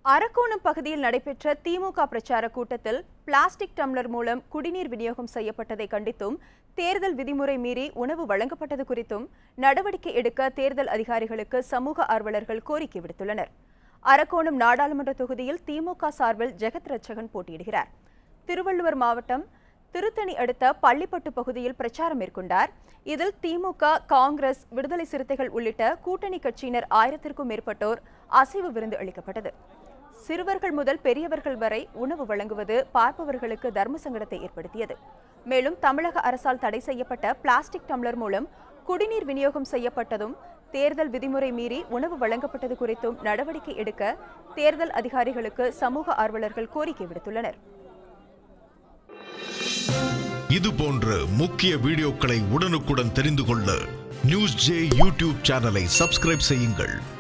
அரக்கோணம் பகுதியில் நடைபெற்ற திமுக பிரச்சார கூட்டத்தில் பிளாஸ்டிக் டம்ளர் மூலம் குடிநீர் விநியோகம் செய்யப்பட்டதை கண்டித்தும் தேர்தல் விதிமுறை மீறி உணவு வழங்கப்பட்டது குறித்தும் நடவடிக்கை எடுக்க தேர்தல் அதிகாரிகளுக்கு சமூக ஆர்வலர்கள் கோரிக்கை விடுத்துள்ளனர் அரக்கோணம் நாடாளுமன்ற தொகுதியில் திமுக சார்பில் ஜெகத் ரட்சகன் போட்டியிடுகிறார் திருவள்ளுவர் மாவட்டம் திருத்தணி அடுத்த பள்ளிப்பட்டு பகுதியில் பிரச்சாரம் மேற்கொண்டார் இதில் திமுக காங்கிரஸ் விடுதலை சிறுத்தைகள் உள்ளிட்ட கூட்டணி கட்சியினர் ஆயிரத்திற்கும் மேற்பட்டோர் அசைவு விருந்து அளிக்கப்பட்டது சிறுவர்கள் முதல் பெரியவர்கள் வரை உணவு வழங்குவது பார்ப்பவர்களுக்கு தர்ம சங்கடத்தை ஏற்படுத்தியது மேலும் தமிழக அரசால் தடை செய்யப்பட்ட பிளாஸ்டிக் டம்ளர் மூலம் குடிநீர் விநியோகம் செய்யப்பட்டதும் தேர்தல் விதிமுறை மீறி உணவு வழங்கப்பட்டது குறித்தும் நடவடிக்கை எடுக்க தேர்தல் அதிகாரிகளுக்கு சமூக ஆர்வலர்கள் கோரிக்கை விடுத்துள்ளனர் இது போன்ற முக்கிய வீடியோக்களை உடனுக்குடன் தெரிந்து கொள்ள நியூஸ் ஜே யூடியூப் சேனலை சப்ஸ்கிரைப் செய்யுங்கள்